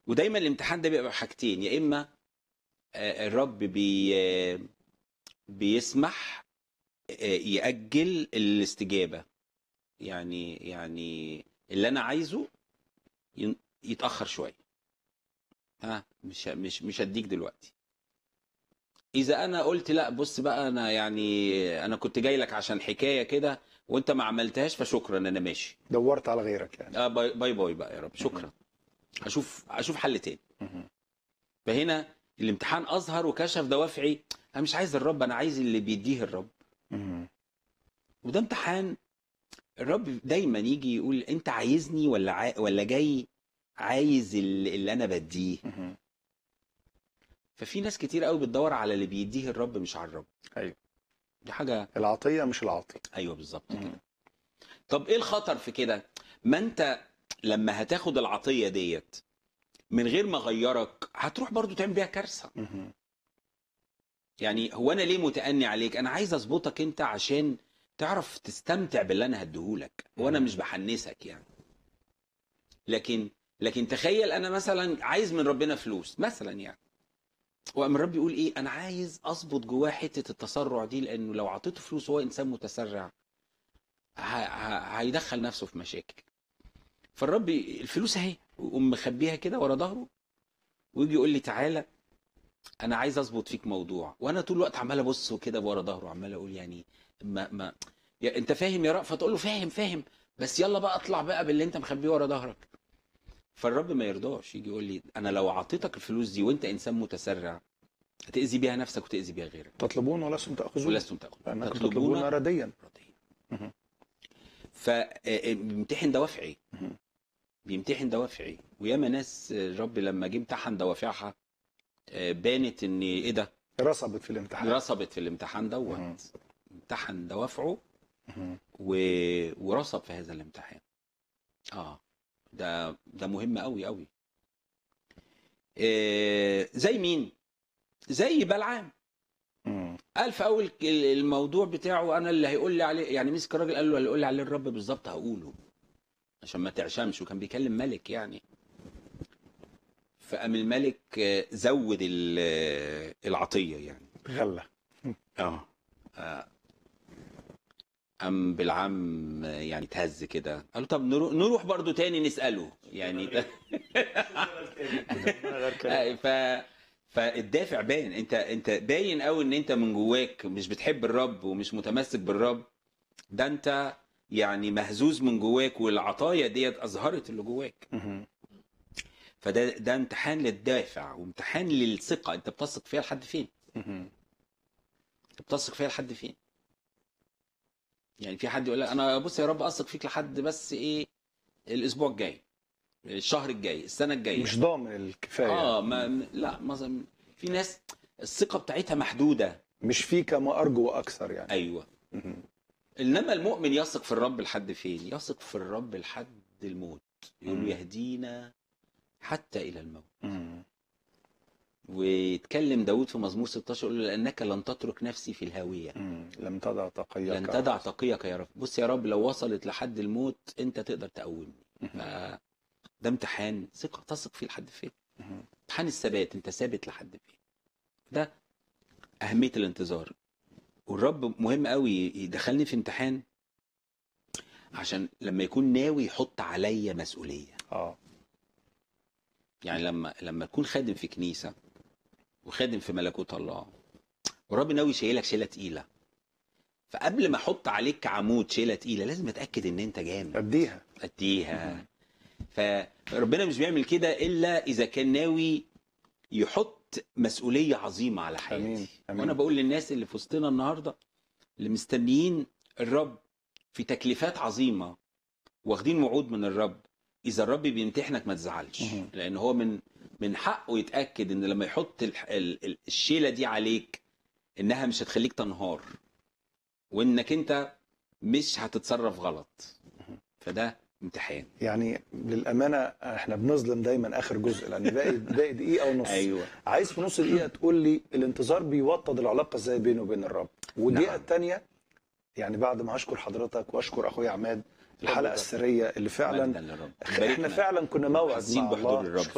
ودايما الامتحان ده بيبقى حاجتين يا اما آه، الرب بي آه، بيسمح آه، يأجل الاستجابة يعني يعني اللي انا عايزه ين- يتأخر شوية ها مش مش مش هديك دلوقتي اذا انا قلت لا بص بقى انا يعني انا كنت جاي لك عشان حكاية كده وانت ما عملتهاش فشكرا انا ماشي دورت على غيرك يعني اه باي باي, باي بقى يا رب شكرا اشوف اشوف حل تاني مهم. فهنا الامتحان اظهر وكشف دوافعي انا مش عايز الرب انا عايز اللي بيديه الرب مهم. وده امتحان الرب دايما يجي يقول انت عايزني ولا عاي... ولا جاي عايز اللي, اللي انا بديه مهم. ففي ناس كتير قوي بتدور على اللي بيديه الرب مش على الرب ايوه دي حاجه العطيه مش العاطي ايوه بالظبط مم. كده طب ايه الخطر في كده ما انت لما هتاخد العطيه ديت من غير ما اغيرك هتروح برضو تعمل بيها كارثه مهم. يعني هو انا ليه متأني عليك انا عايز اظبطك انت عشان تعرف تستمتع باللي انا هديهولك وانا مم. مش بحنسك يعني لكن لكن تخيل انا مثلا عايز من ربنا فلوس مثلا يعني وقام الرب يقول ايه انا عايز اظبط جواه حته التسرع دي لانه لو اعطيته فلوس وهو انسان متسرع ه- ه- هيدخل نفسه في مشاكل فالرب الفلوس اهي ويقوم مخبيها كده ورا ظهره ويجي يقول لي تعالى انا عايز اظبط فيك موضوع وانا طول الوقت عمال ابص كده ورا ظهره عمال اقول يعني ما ما يا انت فاهم يا رأفت تقول له فاهم فاهم بس يلا بقى اطلع بقى باللي انت مخبيه ورا ظهرك فالرب ما يرضاش يجي يقول لي انا لو اعطيتك الفلوس دي وانت انسان متسرع هتاذي بيها نفسك وتاذي بيها غيرك تطلبون ولستم تاخذون ولستم تاخذ لانكم تطلبون رديا مهم. فبيمتحن دوافعي مهم. بيمتحن دوافعي وياما ناس الرب لما جه امتحن دوافعها آه، بانت ان ايه ده رصبت في الامتحان رصبت في الامتحان مهم. دوت امتحن دوافعه مهم. و... ورصب في هذا الامتحان اه ده ده مهم قوي قوي إيه زي مين زي بلعام مم. قال في اول ك- الموضوع بتاعه انا اللي هيقول لي عليه يعني مسك الراجل قال له اللي يقول لي عليه الرب بالظبط هقوله عشان ما تعشمش وكان بيكلم ملك يعني فقام الملك آه، زود ال- آه، العطيه يعني غله اه آه. قام بالعام يعني تهز كده قال له طب نروح نروح برضو تاني نسأله يعني آه، ف فالدافع باين انت انت باين قوي ان انت من جواك مش بتحب الرب ومش متمسك بالرب ده انت يعني مهزوز من جواك والعطايا ديت اظهرت اللي جواك مهم. فده ده امتحان للدافع وامتحان للثقه انت بتثق فيها لحد فين مهم. بتثق فيها لحد فين يعني في حد يقول لك انا بص يا رب اثق فيك لحد بس ايه الاسبوع الجاي الشهر الجاي السنه الجايه مش ضامن الكفايه اه ما م- لا مثلا في ناس الثقه بتاعتها محدوده مش فيك ما ارجو واكثر يعني ايوه مهم. انما المؤمن يثق في الرب لحد فين يثق في الرب لحد الموت يقول مم. له يهدينا حتى الى الموت مم. ويتكلم داود في مزمور 16 يقول له لانك لن تترك نفسي في الهاويه مم. لم تضع تقيك لن تدع تقيك يا رب بص يا رب لو وصلت لحد الموت انت تقدر تقومني مهم. ف- ده امتحان ثقه تثق فيه لحد فين مهم. امتحان الثبات انت ثابت لحد فين ده اهميه الانتظار والرب مهم قوي يدخلني في امتحان عشان لما يكون ناوي يحط عليا مسؤوليه اه يعني لما لما تكون خادم في كنيسه وخادم في ملكوت الله والرب ناوي شايلك شيله تقيله فقبل ما احط عليك عمود شيله تقيله لازم اتاكد ان انت جامد اديها اديها فربنا مش بيعمل كده الا اذا كان ناوي يحط مسؤوليه عظيمه على حياتي أمين، أمين. وانا بقول للناس اللي في وسطنا النهارده اللي مستنيين الرب في تكليفات عظيمه واخدين وعود من الرب اذا الرب بيمتحنك ما تزعلش مهم. لان هو من من حقه يتاكد ان لما يحط الح- ال- ال- الشيله دي عليك انها مش هتخليك تنهار وانك انت مش هتتصرف غلط فده امتحان يعني للامانه احنا بنظلم دايما اخر جزء لان باقي باقي دقيقه ونص ايوه عايز في نص دقيقه تقول لي الانتظار بيوطد العلاقه ازاي بينه وبين الرب والدقيقه نعم. الثانيه يعني بعد ما اشكر حضرتك واشكر اخويا عماد الحلقه اتفضل. السريه اللي فعلا مجداً للرب. احنا باركنا. فعلا كنا موعد حاسين مع بحضور الله الرب